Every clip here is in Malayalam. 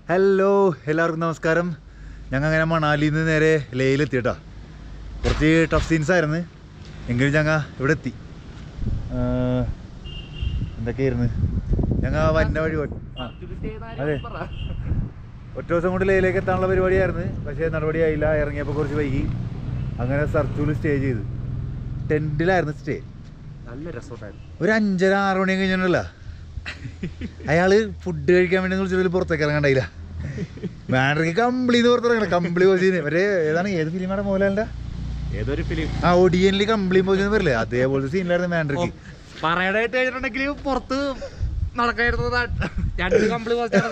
ഹലോ എല്ലാവർക്കും നമസ്കാരം ഞങ്ങൾ അങ്ങനെ മണാലിയിൽ നിന്ന് നേരെ ലേയിലെത്തിയിട്ടാ കുറച്ച് ടഫ് സീൻസ് ആയിരുന്നു എങ്കിലും ഞങ്ങൾ ഇവിടെ എത്തി ആ, എന്തൊക്കെയായിരുന്നു ഞങ്ങൾ വന്ന വഴി ഒ- ആ, അതെ ഒറ്റ ദിവസം കൊണ്ട് ലേയിലേക്ക് എത്താനുള്ള പരിപാടിയായിരുന്നു പക്ഷേ നടപടിയായില്ല ഇറങ്ങിയപ്പോൾ കുറച്ച് വൈകി അങ്ങനെ സർച്ചൂല് സ്റ്റേ ചെയ്തു ടെൻറ്റിലായിരുന്നു സ്റ്റേ നല്ല രസമുണ്ടായിരുന്നു ഒരു അഞ്ചര ആറ് മണി കഴിഞ്ഞിട്ടുണ്ടല്ലോ അയാള് ഫുഡ് കഴിക്കാൻ വേണ്ടി വിളിച്ചിട്ട് പുറത്തേക്ക് ഇറങ്ങണ്ടായില്ല മാൻഡ്രിക്ക് കമ്പിളിന്ന് പുറത്തിറങ്ങണം കമ്പിളി പോസിന് മറ്റേ ഏതാണ് ഏത് ഫിലിമാണ് മോഹൻലാലിന്റെ ഏതൊരു ഫിലിം ആ ഒടിയനിൽ കമ്പിളി പോസിന്ന് വരില്ലേ അതേപോലത്തെ സീനിലായിരുന്നു മാൻഡ്രിക്ക് പറയാനായിട്ട് കഴിഞ്ഞിട്ടുണ്ടെങ്കിൽ പുറത്ത് നടക്കായിരുന്നു രണ്ട് കമ്പിളി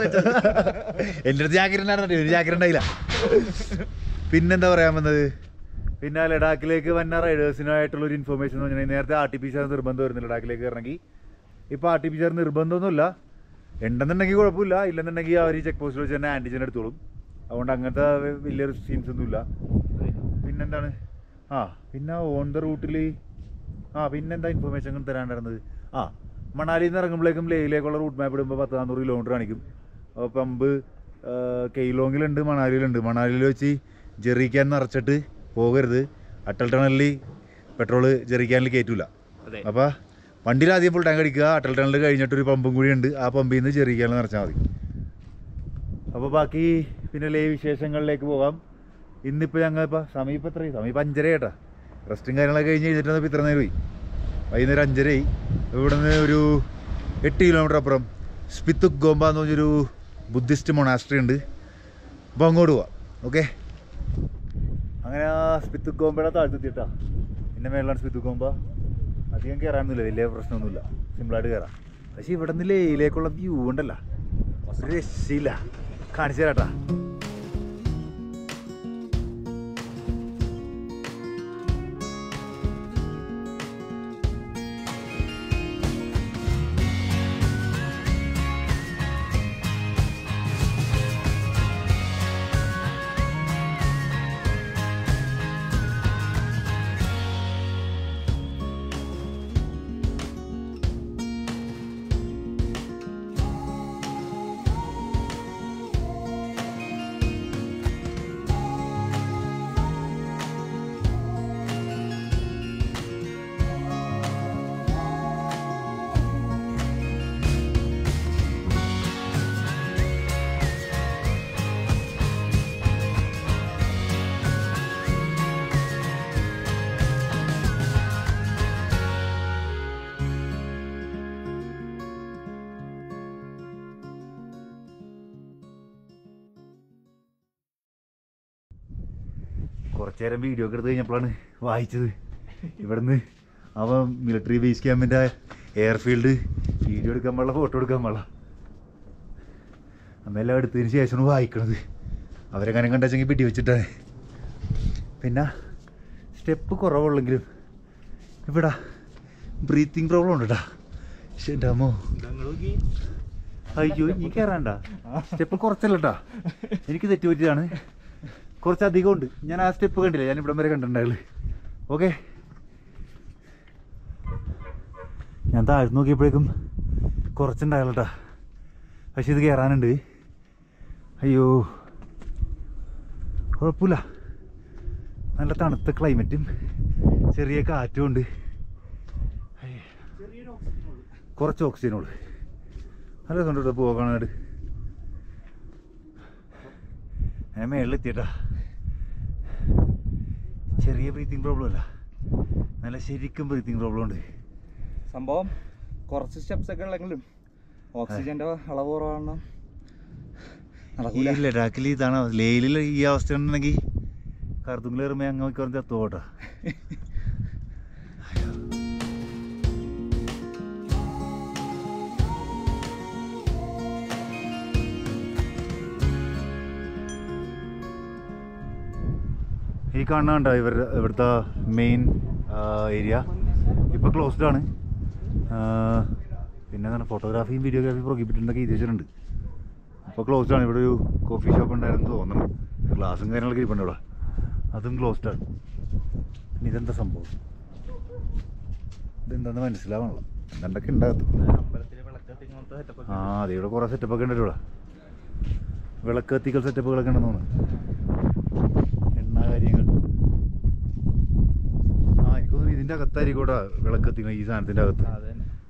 എൻ്റെ അടുത്ത് ജാക്കറ്റ് ഉണ്ടായിരുന്നു ഒരു ജാക്കറ്റ് ഉണ്ടായില്ല പിന്നെന്താ പറയാൻ വന്നത് പിന്നെ ലഡാക്കിലേക്ക് വന്ന റൈഡേഴ്സിനായിട്ടുള്ള ഒരു ഇൻഫർമേഷൻ എന്ന് പറഞ്ഞാൽ നേരത്തെ ആർ ടി പി സിആർ നിർബന്ധം വരുന്നു ലഡാക്കിലേക്ക് വരണമെങ്കിൽ ഇപ്പോൾ ആർ ടി പി സിആർ നിർബന്ധമൊന്നുമില്ല ഉണ്ടെന്നുണ്ടെങ്കിൽ കുഴപ്പമില്ല ഇല്ലെന്നുണ്ടെങ്കിൽ അവർ ഈ ചെക്ക് പോസ്റ്റിൽ വെച്ച് തന്നെ ആൻറ്റിജൻ എടുത്തോളും അതുകൊണ്ട് അങ്ങനത്തെ വ- വലിയൊരു സീൻസ് ഒന്നുമില്ല പിന്നെന്താണ് ആ പിന്നെ ഓൺ ദ റൂട്ടിൽ ആ പിന്നെന്താ ഇൻഫർമേഷൻ തരാണ്ടായിരുന്നത് ആ മണാലിയിൽ നിന്ന് ഇറങ്ങുമ്പോഴേക്കും ലേയിലേക്കുള്ള റൂട്ട് മാപ്പ് ഇടുമ്പോൾ പത്ത് നാനൂറ് കിലോമീറ്റർ കാണിക്കും അപ്പോൾ പമ്പ് കെയ്ലോങ്ങിലുണ്ട് മണാലിയിലുണ്ട് മണാലിയിൽ വെച്ച് ജെറിക്കാൻ നിറച്ചിട്ട് പോകരുത് അട്ടൽ ടണലിൽ പെട്രോള് ജെറിക്കാനിൽ കയറ്റൂല അതെ അപ്പോൾ വണ്ടിയിൽ ആദ്യം ഫുൾ ടാങ്ക് അടിക്കുക അട്ടൽ ടണൽ കഴിഞ്ഞിട്ട് ഒരു പമ്പും കൂടി ഉണ്ട് ആ പമ്പിൽ നിന്ന് ജെറിക്കാനിൽ നിറച്ചാൽ മതി അപ്പോൾ ബാക്കി പിന്നെ ലേ വിശേഷങ്ങളിലേക്ക് പോകാം ഇന്നിപ്പോൾ ഞങ്ങൾ ഇപ്പോൾ സമയം ഇപ്പോൾ എത്രയായി സമയം ഇപ്പോൾ അഞ്ചര കേട്ടാ റെസ്റ്റും കാര്യങ്ങളൊക്കെ കഴിഞ്ഞ് കഴിഞ്ഞിട്ട് ഇപ്പോൾ ഇത്ര നേരമായി വൈകുന്നേരം അഞ്ചരയായി ഇവിടെ നിന്ന് ഒരു എട്ട് കിലോമീറ്റർ അപ്പുറം സ്പിത്തുക് ഗോംബ എന്ന് പറഞ്ഞൊരു ബുദ്ധിസ്റ്റ് മൊണാസ്ട്രി ഉണ്ട് അപ്പോൾ അങ്ങോട്ട് പോവാം ഓക്കെ അങ്ങനെ ആ സ്പിത്തുക് ഗോംബയുടെ താഴ്ത്തെത്തിയിട്ടാ പിന്നെ മേളിലാണ് സ്പിത്തുക് ഗോംബ അധികം കയറാനൊന്നുമില്ല വലിയ പ്രശ്നമൊന്നുമില്ല സിമ്പിളായിട്ട് കയറാം പക്ഷേ ഇവിടെ നിന്ന് ലേയിലേക്കുള്ള വ്യൂ ഉണ്ടല്ലോ ഒരു രക്ഷയില്ല കാണിച്ചു തരാട്ടാ കുറച്ചു നേരം വീഡിയോ ഒക്കെ എടുത്ത് കഴിഞ്ഞപ്പോഴാണ് വായിച്ചത് ഇവിടുന്ന് അവൻ മിലിറ്ററി ബേസ് ക്യാമ്പിൻ്റെ എയർഫീൽഡ് വീഡിയോ എടുക്കാൻ പാടില്ല ഫോട്ടോ എടുക്കാൻ പാടില്ല അന്നെല്ലാം എടുത്തതിന് ശേഷമാണ് വായിക്കണത് അവരെങ്ങനെ കണ്ടെച്ചെങ്കിൽ പിടി വെച്ചിട്ടാണ് പിന്നെ സ്റ്റെപ്പ് കുറവുള്ളെങ്കിലും ഇവിടെ ബ്രീത്തിങ് പ്രോബ്ലം ഉണ്ട് കേട്ടാ പക്ഷേ എൻ്റെ അമ്മോ അയ്യോ ഈ കയറാണ്ട സ്റ്റെപ്പ് കുറച്ചല്ല കേട്ടാ എനിക്ക് തെറ്റ് പറ്റിയതാണ് കുറച്ച് അധികം ഉണ്ട് ഞാൻ ആ സ്റ്റെപ്പ് കണ്ടില്ല ഞാൻ ഇവിടം വരെ കണ്ടിട്ടുണ്ടായുള്ളു ഓക്കെ ഞാൻ താഴ്ന്നു നോക്കിയപ്പോഴേക്കും കുറച്ചുണ്ടായുള്ളൂ കേട്ടാ പക്ഷെ ഇത് കയറാനുണ്ട് അയ്യോ കുഴപ്പമില്ല നല്ല തണുത്ത ക്ലൈമറ്റും ചെറിയ കാറ്റും ഉണ്ട് അയ്യ. കുറച്ച് ഓക്സിജനുള്ളൂ നല്ല രസമുണ്ട് കേട്ടോ പോകാനായിട്ട് ഞാൻ മേളിലെത്തിയട്ടാ ചെറിയ ബ്രീത്തിങ് പ്രോബ്ലം അല്ല നല്ല ശരിക്കും ബ്രീത്തിങ് പ്രോബ്ലം ഉണ്ട് സംഭവം കുറച്ച് സ്റ്റെപ്സ് ഒക്കെ ഉള്ളെങ്കിലും ഓക്സിജന്റെ അളവ് കുറവാണ് ഈ നടക്കൂല ലഡാക്കിൽ ഇതാണ് ലേയിൽ ഈ അവസ്ഥ ഉണ്ടെങ്കിൽ കറുത്തുങ്കിലേറുമ്പോൾ അങ്ങ് കുറച്ച് എത്തുപോട്ടാ ഈ കാണുന്നുണ്ടോ ഇവർ ഇവിടുത്തെ മെയിൻ ഏരിയ ഇപ്പോൾ ക്ലോസ്ഡ് ആണ് ആ, പിന്നെ എന്താണ് ഫോട്ടോഗ്രാഫിയും വീഡിയോഗ്രാഫിയും പ്രൊഹിബിറ്റുണ്ടൊക്കെ എഴുതി വെച്ചിട്ടുണ്ട് അപ്പോൾ ക്ലോസ്ഡ് ആണ് ഇവിടെ ഒരു കോഫി ഷോപ്പ് ഉണ്ടായിരുന്നു തോന്നണം ഗ്ലാസും കാര്യങ്ങളൊക്കെ ഇരിപ്പുണ്ട് ഇവിടെ അതും ക്ലോസ്ഡ് ആണ് ഇനി ഇതെന്താ സംഭവം ഇതെന്താന്ന് മനസ്സിലാവണല്ലോ എന്തൊക്കെ ഉണ്ടാകത്ത് അമ്പലത്തിലെ വിളക്കത്ത് ഇങ്ങനത്തെ സെറ്റപ്പ് ആ അതെ ഇവിടെ കുറേ സെറ്റപ്പ് ഒക്കെ ഉണ്ട് ഇവിടെ വിളക്ക് കത്തിക്കൽ സെറ്റപ്പുകളൊക്കെ ഉണ്ടെന്ന് തോന്നുന്നു എണ്ണ കാര്യങ്ങൾ ആ എനിക്ക് തോന്നുന്നു ഇതിൻ്റെ അകത്തായിരിക്കും കൂടെ വിളക്ക് കത്തിക്കണം ഈ സാധനത്തിൻ്റെ അകത്ത് അതെ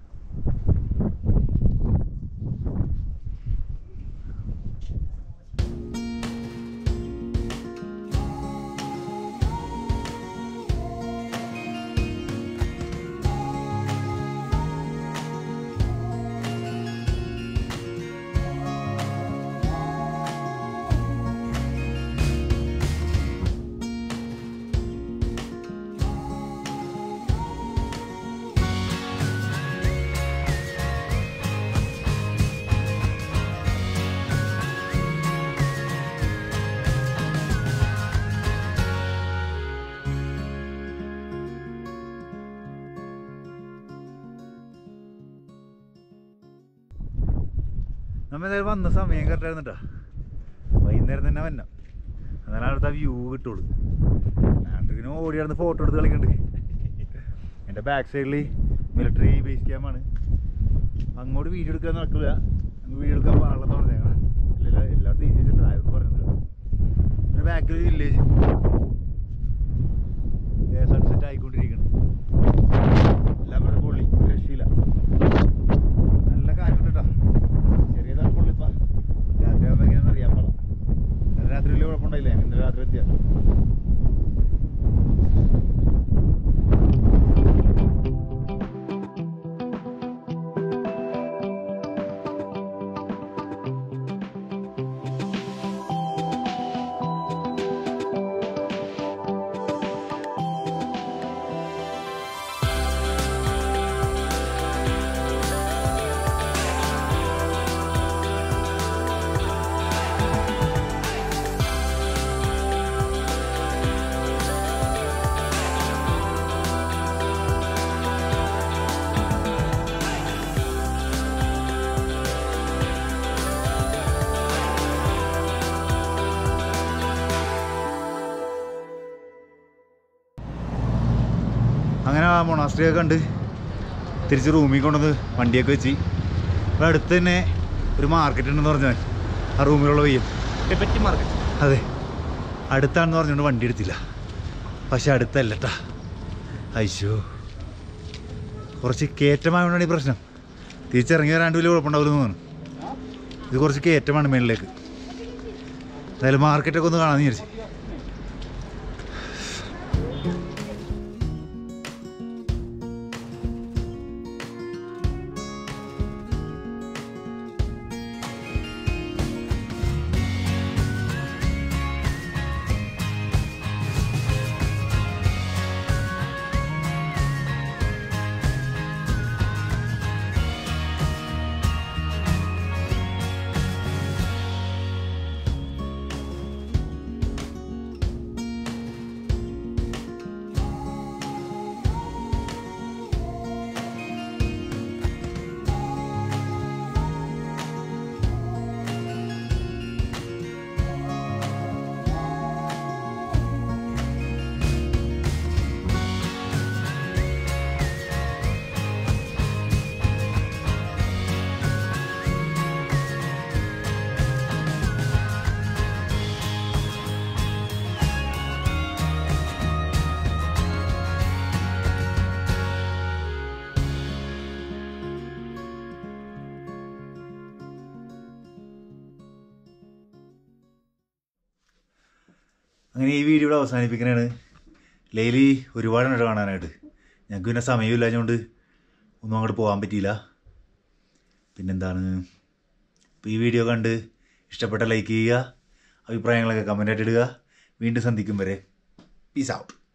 നമ്മ ഏതായാലും വന്ന സമയം കറക്റ്റായിരുന്നു കേട്ടോ വൈകുന്നേരം തന്നെ വന്ന എന്നാലും അവിടുത്തെ വ്യൂ കിട്ടുള്ളൂ ആണ്ടിങ്ങനെ ഓടി നടന്ന് ഫോട്ടോ എടുത്ത് കളിക്കുന്നുണ്ട് എൻ്റെ ബാക്ക് സൈഡിൽ മിലിറ്ററി ബേസ് ക്യാമ്പാണ് അങ്ങോട്ട് വീഡിയോ എടുക്കാൻ നടക്കില്ല അങ്ങ് വീഡിയോ എടുക്കാൻ പാടില്ലെന്ന് പറഞ്ഞേക്കണം ഇല്ല എല്ലായിടത്തും ഈസി വെച്ചിട്ട് ആയിരുന്നു പറഞ്ഞത് പിന്നെ ബാക്കിൽ വില്ലേജ് സൺസെറ്റ് ആയിക്കൊണ്ടിരിക്കണം എല്ലാം പറഞ്ഞ പൊള്ളി ഒരു രക്ഷയില്ല നല്ല കാറ്റുണ്ട് കേട്ടോ ചെറിയ തണുപ്പുള്ളിപ്പാ രാത്രി ആകുമ്പോൾ എങ്ങനെയാണെന്ന് അറിയാൻ പാടില്ല ഇന്നലെ രാത്രി വലിയ കുഴപ്പമുണ്ടായില്ല ഞാൻ ഇന്നലെ രാത്രി എത്തിയ അങ്ങനെ ആ മൊണാസ്ട്രി ഒക്കെ കണ്ട് തിരിച്ച് റൂമിൽ കൊണ്ടുവന്ന് വണ്ടിയൊക്കെ വെച്ച് ഇവിടെ അടുത്ത് തന്നെ ഒരു മാർക്കറ്റ് ഉണ്ടെന്ന് പറഞ്ഞവൻ ആ റൂമിലുള്ള പയ്യൻ ടിബറ്റ് മാർക്കറ്റ് അതെ അടുത്താണെന്ന് പറഞ്ഞുകൊണ്ട് വണ്ടി എടുത്തില്ല പക്ഷെ അടുത്തല്ല ട്ടാ അയ്യോ കുറച്ച് കയറ്റമായതുകൊണ്ടാണ് ഈ പ്രശ്നം തിരിച്ചിറങ്ങി വരാണ്ട് വലിയ കുഴപ്പമുണ്ടാവില്ലെന്ന് തോന്നുന്നു ഇത് കുറച്ച് കയറ്റമാണ് മേളിലേക്ക് എന്തായാലും മാർക്കറ്റൊക്കെ ഒന്ന് കാണാമെന്ന് വിചാരിച്ചു അങ്ങനെ ഈ വീഡിയോ ഇവിടെ അവസാനിപ്പിക്കണതാണ് ലേലി ഒരുപാടുണ്ട് കാണാനായിട്ട് ഞങ്ങൾക്ക് പിന്നെ സമയമില്ലാഞ്ഞുകൊണ്ട് ഒന്നും അങ്ങോട്ട് പോകാൻ പറ്റിയില്ല പിന്നെന്താണ് ഇപ്പോൾ ഈ വീഡിയോ കണ്ട് ഇഷ്ടപ്പെട്ട ലൈക്ക് ചെയ്യുക അഭിപ്രായങ്ങളൊക്കെ കമൻ്റായിട്ട് ഇടുക വീണ്ടും സന്ധിക്കും വരെ പീസ് ഔട്ട്